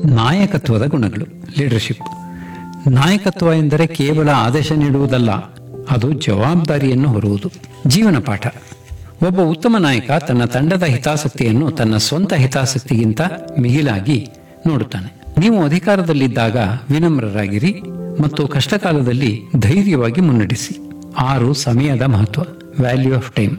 ನಾಯಕತ್ವದ ಗುಣಗಳು ಲೀಡರ್ಶಿಪ್ ನಾಯಕತ್ವ ಎಂದರೆ ಕೇವಲ ಆದೇಶ ನೀಡುವುದಲ್ಲ ಅದು ಜವಾಬ್ದಾರಿಯನ್ನು ಹೊರುವುದು ಜೀವನ ಪಾಠ ಒಬ್ಬ ಉತ್ತಮ ನಾಯಕ ತನ್ನ ತಂಡದ ಹಿತಾಸಕ್ತಿಯನ್ನು ತನ್ನ ಸ್ವಂತ ಹಿತಾಸಕ್ತಿಗಿಂತ ಮಿಗಿಲಾಗಿ ನೋಡುತ್ತಾನೆ ನೀವು ಅಧಿಕಾರದಲ್ಲಿದ್ದಾಗ ವಿನಮ್ರರಾಗಿರಿ ಮತ್ತು ಕಷ್ಟಕಾಲದಲ್ಲಿ ಧೈರ್ಯವಾಗಿ ಮುನ್ನಡೆಸಿ ಆರು ಸಮಯದ ಮಹತ್ವ ವ್ಯಾಲ್ಯೂ ಆಫ್ ಟೈಮ್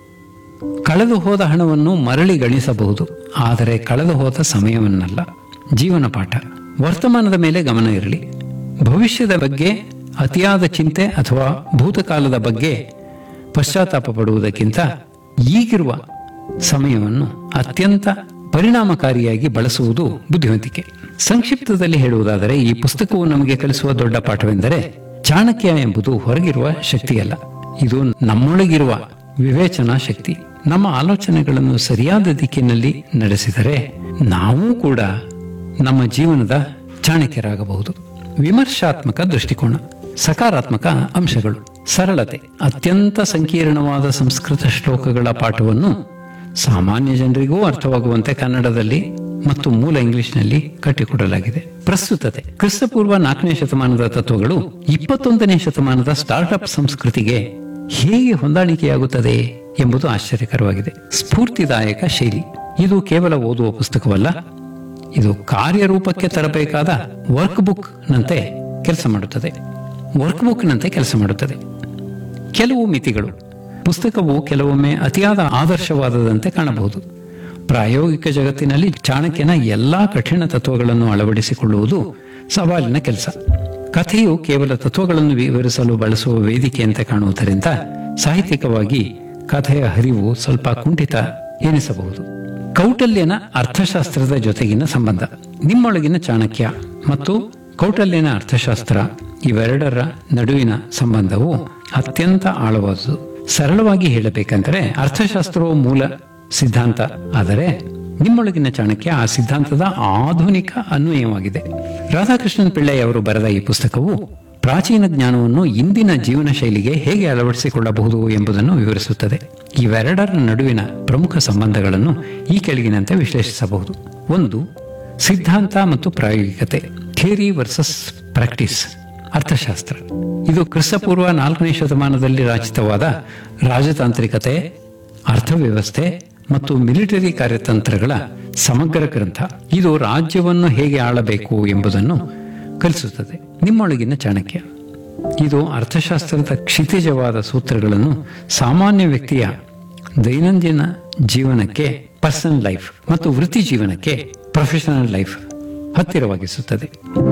ಕಳೆದು ಹೋದ ಹಣವನ್ನು ಮರಳಿ ಗಳಿಸಬಹುದು ಆದರೆ ಕಳೆದು ಹೋದ ಸಮಯವನ್ನಲ್ಲ ಜೀವನ ಪಾಠ ವರ್ತಮಾನದ ಮೇಲೆ ಗಮನ ಇರಲಿ ಭವಿಷ್ಯದ ಬಗ್ಗೆ ಅತಿಯಾದ ಚಿಂತೆ ಅಥವಾ ಭೂತಕಾಲದ ಬಗ್ಗೆ ಪಶ್ಚಾತ್ತಾಪ ಪಡುವುದಕ್ಕಿಂತ ಈಗಿರುವ ಸಮಯವನ್ನು ಅತ್ಯಂತ ಪರಿಣಾಮಕಾರಿಯಾಗಿ ಬಳಸುವುದು ಬುದ್ಧಿವಂತಿಕೆ ಸಂಕ್ಷಿಪ್ತದಲ್ಲಿ ಹೇಳುವುದಾದರೆ ಈ ಪುಸ್ತಕವು ನಮಗೆ ಕಲಿಸುವ ದೊಡ್ಡ ಪಾಠವೆಂದರೆ ಚಾಣಕ್ಯ ಎಂಬುದು ಹೊರಗಿರುವ ಶಕ್ತಿಯಲ್ಲ ಇದು ನಮ್ಮೊಳಗಿರುವ ವಿವೇಚನಾ ಶಕ್ತಿ ನಮ್ಮ ಆಲೋಚನೆಗಳನ್ನು ಸರಿಯಾದ ದಿಕ್ಕಿನಲ್ಲಿ ನಡೆಸಿದರೆ ನಾವು ಕೂಡ ನಮ್ಮ ಜೀವನದ ಚಾಣಕ್ಯರಾಗಬಹುದು ವಿಮರ್ಶಾತ್ಮಕ ದೃಷ್ಟಿಕೋನ ಸಕಾರಾತ್ಮಕ ಅಂಶಗಳು ಸರಳತೆ ಅತ್ಯಂತ ಸಂಕೀರ್ಣವಾದ ಸಂಸ್ಕೃತ ಶ್ಲೋಕಗಳ ಪಾಠವನ್ನು ಸಾಮಾನ್ಯ ಜನರಿಗೂ ಅರ್ಥವಾಗುವಂತೆ ಕನ್ನಡದಲ್ಲಿ ಮತ್ತು ಮೂಲ ಇಂಗ್ಲಿಷ್ನಲ್ಲಿ ಕಟ್ಟಿಕೊಡಲಾಗಿದೆ ಪ್ರಸ್ತುತತೆ ಕ್ರಿಸ್ತಪೂರ್ವ ನಾಲ್ಕನೇ ಶತಮಾನದ ತತ್ವಗಳು ಇಪ್ಪತ್ತೊಂದನೇ ಶತಮಾನದ ಸ್ಟಾರ್ಟ್ಅಪ್ ಸಂಸ್ಕೃತಿಗೆ ಹೇಗೆ ಹೊಂದಾಣಿಕೆಯಾಗುತ್ತದೆ ಎಂಬುದು ಆಶ್ಚರ್ಯಕರವಾಗಿದೆ ಸ್ಫೂರ್ತಿದಾಯಕ ಶೈಲಿ ಇದು ಕೇವಲ ಓದುವ ಪುಸ್ತಕವಲ್ಲ ಇದು ಕಾರ್ಯರೂಪಕ್ಕೆ ತರಬೇಕಾದ ವರ್ಕ್ ಬುಕ್ ನಂತೆ ಕೆಲಸ ಮಾಡುತ್ತದೆ ವರ್ಕ್ ಬುಕ್ ನಂತೆ ಕೆಲಸ ಮಾಡುತ್ತದೆ ಕೆಲವು ಮಿತಿಗಳು ಪುಸ್ತಕವು ಕೆಲವೊಮ್ಮೆ ಅತಿಯಾದ ಆದರ್ಶವಾದದಂತೆ ಕಾಣಬಹುದು ಪ್ರಾಯೋಗಿಕ ಜಗತ್ತಿನಲ್ಲಿ ಚಾಣಕ್ಯನ ಎಲ್ಲಾ ಕಠಿಣ ತತ್ವಗಳನ್ನು ಅಳವಡಿಸಿಕೊಳ್ಳುವುದು ಸವಾಲಿನ ಕೆಲಸ ಕಥೆಯು ಕೇವಲ ತತ್ವಗಳನ್ನು ವಿವರಿಸಲು ಬಳಸುವ ವೇದಿಕೆಯಂತೆ ಕಾಣುವುದರಿಂದ ಸಾಹಿತ್ಯಿಕವಾಗಿ ಕಥೆಯ ಹರಿವು ಸ್ವಲ್ಪ ಕುಂಠಿತ ಎನಿಸಬಹುದು ಕೌಟಲ್ಯನ ಅರ್ಥಶಾಸ್ತ್ರದ ಜೊತೆಗಿನ ಸಂಬಂಧ ನಿಮ್ಮೊಳಗಿನ ಚಾಣಕ್ಯ ಮತ್ತು ಕೌಟಲ್ಯನ ಅರ್ಥಶಾಸ್ತ್ರ ಇವೆರಡರ ನಡುವಿನ ಸಂಬಂಧವು ಅತ್ಯಂತ ಆಳವಾದುದು ಸರಳವಾಗಿ ಹೇಳಬೇಕೆಂದರೆ ಅರ್ಥಶಾಸ್ತ್ರವು ಮೂಲ ಸಿದ್ಧಾಂತ ಆದರೆ ನಿಮ್ಮೊಳಗಿನ ಚಾಣಕ್ಯ ಆ ಸಿದ್ಧಾಂತದ ಆಧುನಿಕ ಅನ್ವಯವಾಗಿದೆ ರಾಧಾಕೃಷ್ಣನ್ ಪಿಳ್ಳೈ ಅವರು ಬರೆದ ಈ ಪುಸ್ತಕವು ಪ್ರಾಚೀನ ಜ್ಞಾನವನ್ನು ಇಂದಿನ ಜೀವನ ಶೈಲಿಗೆ ಹೇಗೆ ಅಳವಡಿಸಿಕೊಳ್ಳಬಹುದು ಎಂಬುದನ್ನು ವಿವರಿಸುತ್ತದೆ ಇವೆರಡರ ನಡುವಿನ ಪ್ರಮುಖ ಸಂಬಂಧಗಳನ್ನು ಈ ಕೆಳಗಿನಂತೆ ವಿಶ್ಲೇಷಿಸಬಹುದು ಒಂದು ಸಿದ್ಧಾಂತ ಮತ್ತು ಪ್ರಾಯೋಗಿಕತೆ ಥಿಯರಿ ವರ್ಸಸ್ ಪ್ರಾಕ್ಟೀಸ್ ಅರ್ಥಶಾಸ್ತ್ರ ಇದು ಕ್ರಿಸ್ತಪೂರ್ವ ನಾಲ್ಕನೇ ಶತಮಾನದಲ್ಲಿ ರಚಿತವಾದ ರಾಜತಾಂತ್ರಿಕತೆ ಅರ್ಥವ್ಯವಸ್ಥೆ ಮತ್ತು ಮಿಲಿಟರಿ ಕಾರ್ಯತಂತ್ರಗಳ ಸಮಗ್ರ ಗ್ರಂಥ ಇದು ರಾಜ್ಯವನ್ನು ಹೇಗೆ ಆಳಬೇಕು ಎಂಬುದನ್ನು ಕಲಿಸುತ್ತದೆ ನಿಮ್ಮೊಳಗಿನ ಚಾಣಕ್ಯ ಇದು ಅರ್ಥಶಾಸ್ತ್ರದ ಕ್ಷಿತಿಜವಾದ ಸೂತ್ರಗಳನ್ನು ಸಾಮಾನ್ಯ ವ್ಯಕ್ತಿಯ ದೈನಂದಿನ ಜೀವನಕ್ಕೆ ಪರ್ಸನಲ್ ಲೈಫ್ ಮತ್ತು ವೃತ್ತಿ ಜೀವನಕ್ಕೆ ಪ್ರೊಫೆಷನಲ್ ಲೈಫ್ ಹತ್ತಿರವಾಗಿಸುತ್ತದೆ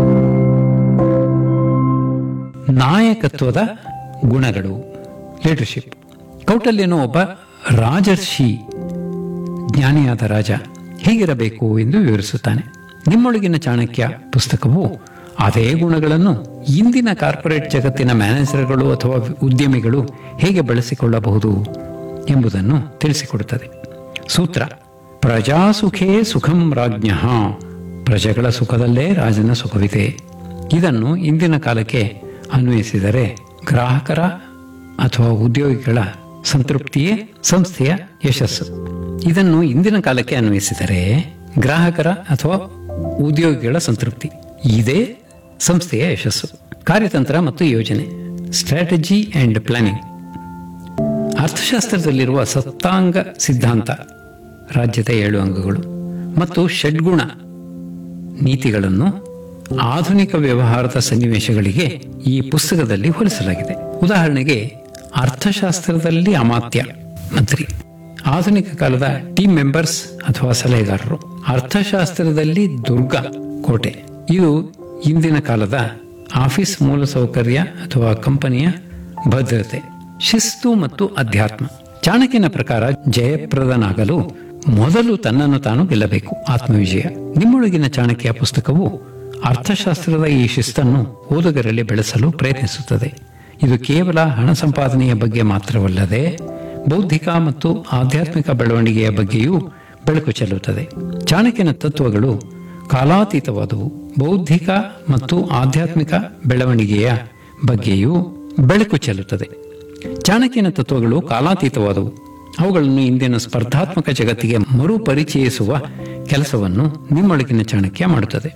ನಾಯಕತ್ವದ ಗುಣಗಳು ಲೀಡರ್ಶಿಪ್ ಕೌಟಲ್ಯನು ಒಬ್ಬ ರಾಜರ್ಷಿ ಜ್ಞಾನಿಯಾದ ರಾಜ ಹೇಗಿರಬೇಕು ಎಂದು ವಿವರಿಸುತ್ತಾನೆ ನಿಮ್ಮೊಳಗಿನ ಚಾಣಕ್ಯ ಪುಸ್ತಕವು ಅದೇ ಗುಣಗಳನ್ನು ಇಂದಿನ ಕಾರ್ಪೊರೇಟ್ ಜಗತ್ತಿನ ಮ್ಯಾನೇಜರ್ಗಳು ಅಥವಾ ಉದ್ಯಮಿಗಳು ಹೇಗೆ ಬಳಸಿಕೊಳ್ಳಬಹುದು ಎಂಬುದನ್ನು ತಿಳಿಸಿಕೊಡುತ್ತದೆ ಸೂತ್ರ ಪ್ರಜಾಸುಖೇ ಸುಖಂ ರಾಜ್ಞ ಪ್ರಜೆಗಳ ಸುಖದಲ್ಲೇ ರಾಜನ ಸುಖವಿದೆ ಇದನ್ನು ಇಂದಿನ ಕಾಲಕ್ಕೆ ಅನ್ವಯಿಸಿದರೆ ಗ್ರಾಹಕರ ಅಥವಾ ಉದ್ಯೋಗಿಗಳ ಸಂತೃಪ್ತಿಯೇ ಸಂಸ್ಥೆಯ ಯಶಸ್ಸು ಇದನ್ನು ಇಂದಿನ ಕಾಲಕ್ಕೆ ಅನ್ವಯಿಸಿದರೆ ಗ್ರಾಹಕರ ಅಥವಾ ಉದ್ಯೋಗಿಗಳ ಸಂತೃಪ್ತಿ ಇದೇ ಸಂಸ್ಥೆಯ ಯಶಸ್ಸು ಕಾರ್ಯತಂತ್ರ ಮತ್ತು ಯೋಜನೆ ಸ್ಟ್ರಾಟಜಿ ಅಂಡ್ ಪ್ಲಾನಿಂಗ್ ಅರ್ಥಶಾಸ್ತ್ರದಲ್ಲಿರುವ ಸತ್ತಾಂಗ ಸಿದ್ಧಾಂತ ರಾಜ್ಯದ ಏಳು ಅಂಗಗಳು ಮತ್ತು ಷಡ್ಗುಣ ನೀತಿಗಳನ್ನು ಆಧುನಿಕ ವ್ಯವಹಾರದ ಸನ್ನಿವೇಶಗಳಿಗೆ ಈ ಪುಸ್ತಕದಲ್ಲಿ ಹೋಲಿಸಲಾಗಿದೆ ಉದಾಹರಣೆಗೆ ಅರ್ಥಶಾಸ್ತ್ರದಲ್ಲಿ ಅಮಾತ್ಯ ಮಂತ್ರಿ ಆಧುನಿಕ ಕಾಲದ ಟೀಮ್ ಮೆಂಬರ್ಸ್ ಅಥವಾ ಸಲಹೆಗಾರರು ಅರ್ಥಶಾಸ್ತ್ರದಲ್ಲಿ ದುರ್ಗ ಕೋಟೆ ಇದು ಇಂದಿನ ಕಾಲದ ಆಫೀಸ್ ಮೂಲಸೌಕರ್ಯ ಅಥವಾ ಕಂಪನಿಯ ಭದ್ರತೆ ಶಿಸ್ತು ಮತ್ತು ಅಧ್ಯಾತ್ಮ ಚಾಣಕ್ಯನ ಪ್ರಕಾರ ಜಯಪ್ರದನಾಗಲು ಮೊದಲು ತನ್ನನ್ನು ತಾನು ಗೆಲ್ಲಬೇಕು ಆತ್ಮವಿಜಯ ನಿಮ್ಮೊಳಗಿನ ಚಾಣಕ್ಯ ಪುಸ್ತಕವು ಅರ್ಥಶಾಸ್ತ್ರದ ಈ ಶಿಸ್ತನ್ನು ಓದುಗರಲ್ಲಿ ಬೆಳೆಸಲು ಪ್ರಯತ್ನಿಸುತ್ತದೆ ಇದು ಕೇವಲ ಹಣ ಸಂಪಾದನೆಯ ಬಗ್ಗೆ ಮಾತ್ರವಲ್ಲದೆ ಬೌದ್ಧಿಕ ಮತ್ತು ಆಧ್ಯಾತ್ಮಿಕ ಬೆಳವಣಿಗೆಯ ಬಗ್ಗೆಯೂ ಬೆಳಕು ಚೆಲ್ಲುತ್ತದೆ ಚಾಣಕ್ಯನ ತತ್ವಗಳು ಕಾಲಾತೀತವಾದವು ಬೌದ್ಧಿಕ ಮತ್ತು ಆಧ್ಯಾತ್ಮಿಕ ಬೆಳವಣಿಗೆಯ ಬಗ್ಗೆಯೂ ಬೆಳಕು ಚೆಲ್ಲುತ್ತದೆ ಚಾಣಕ್ಯನ ತತ್ವಗಳು ಕಾಲಾತೀತವಾದವು ಅವುಗಳನ್ನು ಇಂದಿನ ಸ್ಪರ್ಧಾತ್ಮಕ ಜಗತ್ತಿಗೆ ಮರುಪರಿಚಯಿಸುವ ಕೆಲಸವನ್ನು ನಿಮ್ಮೊಳಗಿನ ಚಾಣಕ್ಯ ಮಾಡುತ್ತದೆ